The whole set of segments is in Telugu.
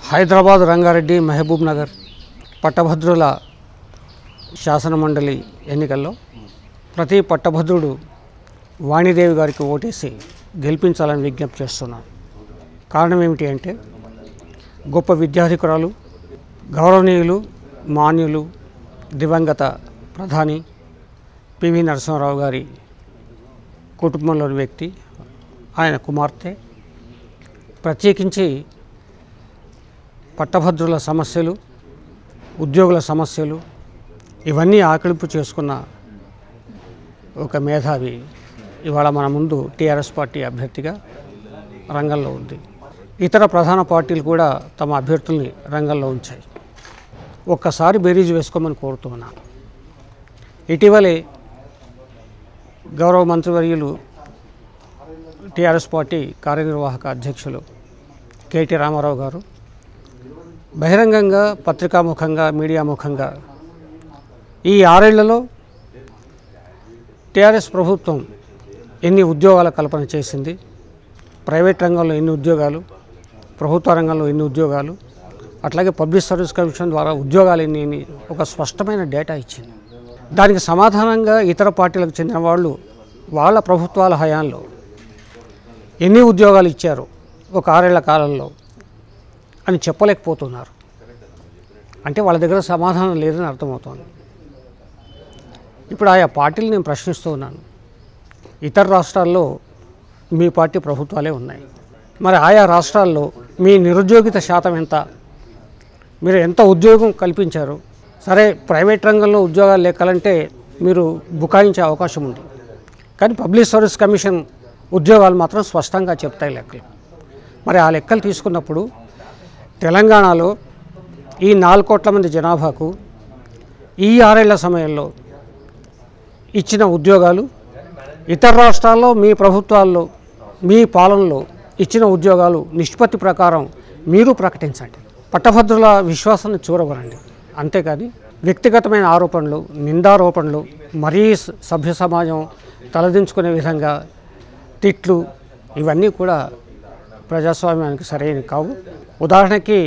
హైదరాబాద్ రంగారెడ్డి మహబూబ్ నగర్ పట్టభద్రుల శాసనమండలి ఎన్నికల్లో ప్రతి పట్టభద్రుడు వాణిదేవి గారికి ఓటేసి గెలిపించాలని విజ్ఞప్తి చేస్తున్నాను కారణం ఏమిటి అంటే గొప్ప విద్యాధికురాలు గౌరవనీయులు మాన్యులు దివంగత ప్రధాని పివి నరసింహారావు గారి కుటుంబంలోని వ్యక్తి ఆయన కుమార్తె ప్రత్యేకించి పట్టభద్రుల సమస్యలు ఉద్యోగుల సమస్యలు ఇవన్నీ ఆకలింపు చేసుకున్న ఒక మేధావి ఇవాళ మన ముందు టీఆర్ఎస్ పార్టీ అభ్యర్థిగా రంగంలో ఉంది ఇతర ప్రధాన పార్టీలు కూడా తమ అభ్యర్థుల్ని రంగంలో ఉంచాయి ఒక్కసారి బేరీజు వేసుకోమని కోరుతున్నాను ఇటీవలే గౌరవ మంత్రివర్యులు టీఆర్ఎస్ పార్టీ కార్యనిర్వాహక అధ్యక్షులు కేటీ రామారావు గారు బహిరంగంగా పత్రికాముఖంగా మీడియా ముఖంగా ఈ ఆరేళ్లలో టీఆర్ఎస్ ప్రభుత్వం ఎన్ని ఉద్యోగాల కల్పన చేసింది ప్రైవేట్ రంగంలో ఎన్ని ఉద్యోగాలు ప్రభుత్వ రంగంలో ఎన్ని ఉద్యోగాలు అట్లాగే పబ్లిక్ సర్వీస్ కమిషన్ ద్వారా ఉద్యోగాలు ఎన్ని అని ఒక స్పష్టమైన డేటా ఇచ్చింది దానికి సమాధానంగా ఇతర పార్టీలకు చెందిన వాళ్ళు వాళ్ళ ప్రభుత్వాల హయాంలో ఎన్ని ఉద్యోగాలు ఇచ్చారు ఒక ఆరేళ్ల కాలంలో అని చెప్పలేకపోతున్నారు అంటే వాళ్ళ దగ్గర సమాధానం లేదని అర్థమవుతోంది ఇప్పుడు ఆయా పార్టీలు నేను ప్రశ్నిస్తూ ఉన్నాను ఇతర రాష్ట్రాల్లో మీ పార్టీ ప్రభుత్వాలే ఉన్నాయి మరి ఆయా రాష్ట్రాల్లో మీ నిరుద్యోగిత శాతం ఎంత మీరు ఎంత ఉద్యోగం కల్పించారు సరే ప్రైవేట్ రంగంలో ఉద్యోగాలు లెక్కాలంటే మీరు బుకాయించే అవకాశం ఉంది కానీ పబ్లిక్ సర్వీస్ కమిషన్ ఉద్యోగాలు మాత్రం స్పష్టంగా చెప్తాయి లెక్కలు మరి ఆ లెక్కలు తీసుకున్నప్పుడు తెలంగాణలో ఈ నాలుగు కోట్ల మంది జనాభాకు ఈ ఆరేళ్ల సమయంలో ఇచ్చిన ఉద్యోగాలు ఇతర రాష్ట్రాల్లో మీ ప్రభుత్వాల్లో మీ పాలనలో ఇచ్చిన ఉద్యోగాలు నిష్పత్తి ప్రకారం మీరు ప్రకటించండి పట్టభద్రుల విశ్వాసాన్ని చూరగొనండి అంతేకాని వ్యక్తిగతమైన ఆరోపణలు నిందారోపణలు మరీ స- సభ్య సమాజం తలదించుకునే విధంగా తిట్లు ఇవన్నీ కూడా ప్రజాస్వామ్యానికి సరైనవి కావు ఉదాహరణకి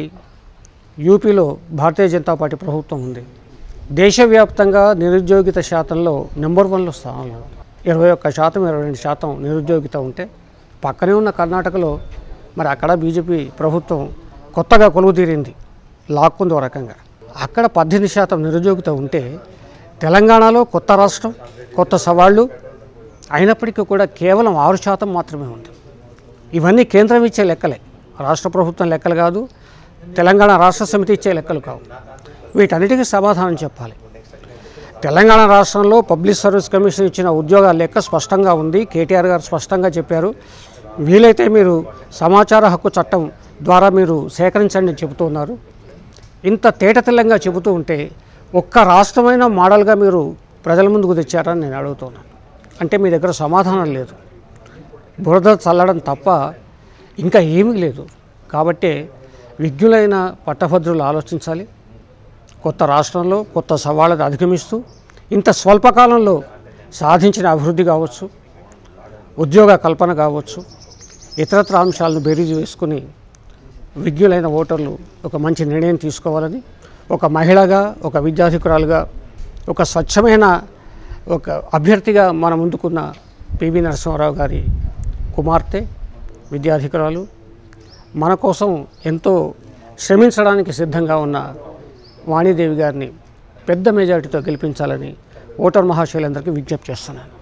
యూపీలో భారతీయ జనతా పార్టీ ప్రభుత్వం ఉంది దేశవ్యాప్తంగా నిరుద్యోగిత శాతంలో నెంబర్ వన్లో స్థానంలో ఉంది. ఇరవై ఒక్క శాతం ఇరవై రెండు శాతం నిరుద్యోగిత ఉంటే పక్కనే ఉన్న కర్ణాటకలో మరి అక్కడ బీజేపీ ప్రభుత్వం కొత్తగా కొలువు తీరింది లాక్కుంది ఓ రకంగా అక్కడ పద్దెనిమిది శాతం నిరుద్యోగిత ఉంటే తెలంగాణలో కొత్త రాష్ట్రం కొత్త సవాళ్ళు అయినప్పటికీ కూడా కేవలం ఆరు శాతం మాత్రమే ఉంది ఇవన్నీ కేంద్రం ఇచ్చే లెక్కలే రాష్ట్ర ప్రభుత్వం లెక్కలు కాదు తెలంగాణ రాష్ట్ర సమితి ఇచ్చే లెక్కలు కావు వీటన్నిటికీ సమాధానం చెప్పాలి తెలంగాణ రాష్ట్రంలో పబ్లిక్ సర్వీస్ కమిషన్ ఇచ్చిన ఉద్యోగాల లెక్క స్పష్టంగా ఉంది కేటీఆర్ గారు స్పష్టంగా చెప్పారు వీలైతే మీరు సమాచార హక్కు చట్టం ద్వారా మీరు సేకరించండి అని చెబుతున్నారు ఇంత తేటతెల్లంగా చెబుతూ ఉంటే ఒక్క రాష్ట్రమైన మోడల్గా మీరు ప్రజల ముందుకు తెచ్చారని నేను అడుగుతున్నాను అంటే మీ దగ్గర సమాధానం లేదు బురద చల్లడం తప్ప ఇంకా ఏమీ లేదు కాబట్టి విజ్ఞులైన పట్టభద్రులు ఆలోచించాలి కొత్త రాష్ట్రంలో కొత్త సవాళ్ళను అధిగమిస్తూ ఇంత స్వల్పకాలంలో సాధించిన అభివృద్ధి కావచ్చు ఉద్యోగ కల్పన కావచ్చు ఇతరత్ర అంశాలను బేరీజు వేసుకుని విజ్ఞులైన ఓటర్లు ఒక మంచి నిర్ణయం తీసుకోవాలని ఒక మహిళగా ఒక విద్యాధికురాలుగా ఒక స్వచ్ఛమైన ఒక అభ్యర్థిగా మన ముందుకున్న పివి నరసింహారావు గారి కుమార్తె విద్యాధికురాలు మన కోసం ఎంతో శ్రమించడానికి సిద్ధంగా ఉన్న వాణిదేవి గారిని పెద్ద మెజారిటీతో గెలిపించాలని ఓటర్ మహాశయులందరికీ విజ్ఞప్తి చేస్తున్నాను